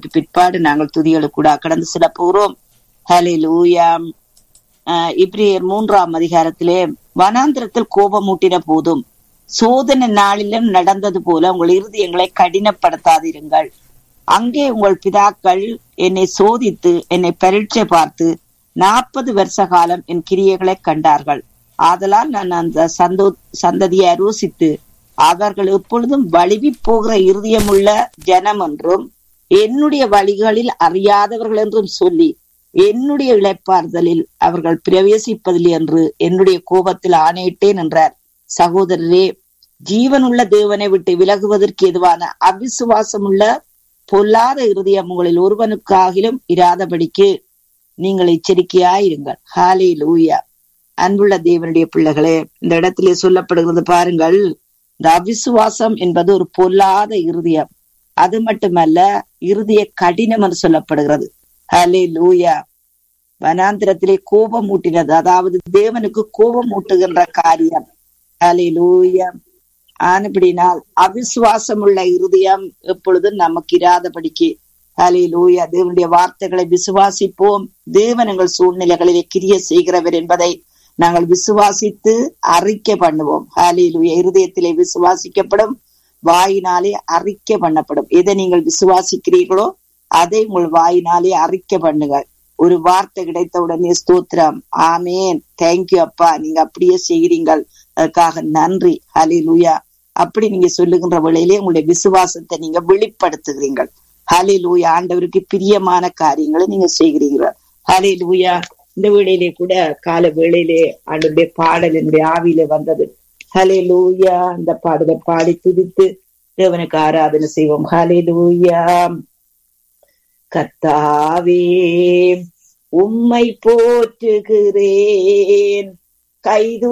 அதற்கு பிற்பாடு நாங்கள் துதிகளுக்கு கூட கடந்து செல்ல போகிறோம் ஹலே லூயாம் இப்ரியர் மூன்றாம் அதிகாரத்திலே வனாந்திரத்தில் கோபமூட்டின போதும் சோதனை நாளிலும் நடந்தது போல உங்கள் இருதயங்களை கடினப்படுத்தாதிருங்கள் அங்கே உங்கள் பிதாக்கள் என்னை சோதித்து என்னை பரீட்சை பார்த்து நாற்பது வருஷ காலம் என் கிரியைகளை கண்டார்கள் ஆதலால் நான் அந்த சந்தோ சந்ததியை ருசித்து அவர்கள் எப்பொழுதும் வலிவி போகிற இருதயமுள்ள ஜனம் என்றும் என்னுடைய வழிகளில் அறியாதவர்கள் என்றும் சொல்லி என்னுடைய இழைப்பார்தலில் அவர்கள் பிரவேசிப்பதில் என்று என்னுடைய கோபத்தில் ஆணையிட்டேன் என்றார் சகோதரரே ஜீவனுள்ள தேவனை விட்டு விலகுவதற்கு எதுவான அவிசுவாசமுள்ள பொல்லாத இருதயம் உங்களில் ஒருவனுக்காகிலும் இராதபடிக்கு நீங்கள் எச்சரிக்கையாயிருங்கள் ஹாலே லூயா அன்புள்ள தேவனுடைய பிள்ளைகளே இந்த இடத்திலே சொல்லப்படுகிறது பாருங்கள் இந்த அவிசுவாசம் என்பது ஒரு பொல்லாத இருதயம் அது மட்டுமல்ல இருதய கடினம் என்று சொல்லப்படுகிறது ஹலே லூயா வனாந்திரத்திலே கோபம் ஊட்டினது அதாவது தேவனுக்கு கோபம் ஊட்டுகின்ற காரியம் ஹலே லூயா ஆனபடினால் அவிசுவாசம் உள்ள இருதயம் எப்பொழுதும் நமக்கு இராதபடிக்கு ஹலே லூயா தேவனுடைய வார்த்தைகளை விசுவாசிப்போம் தேவன் எங்கள் சூழ்நிலைகளிலே கிரிய செய்கிறவர் என்பதை நாங்கள் விசுவாசித்து அறிக்கை பண்ணுவோம் ஹாலே லூயா இருதயத்திலே விசுவாசிக்கப்படும் வாயினாலே அறிக்கை பண்ணப்படும் எதை நீங்கள் விசுவாசிக்கிறீர்களோ அதை உங்கள் வாயினாலே அறிக்கை பண்ணுங்கள் ஒரு வார்த்தை கிடைத்த உடனே ஸ்தோத்திரம் ஆமேன் தேங்க்யூ அப்பா நீங்க அப்படியே செய்கிறீங்கள் அதுக்காக நன்றி ஹலே லூயா அப்படி நீங்க சொல்லுகின்ற வேளையிலே உங்களுடைய விசுவாசத்தை நீங்க வெளிப்படுத்துகிறீங்கள் ஹலே லூயா ஆண்டவருக்கு பிரியமான காரியங்களை நீங்க செய்கிறீர்கள் ஹலே லூயா இந்த வேளையிலே கூட கால வேளையிலே ஆண்டவருடைய பாடல் என்னுடைய ஆவியில வந்தது ஹலே லூயா இந்த பாடலை பாடி துதித்து தேவனுக்கு ஆராதனை செய்வோம் ஹலே லூயா கத்தாவே உம்மை போற்றுகிறேன் கைது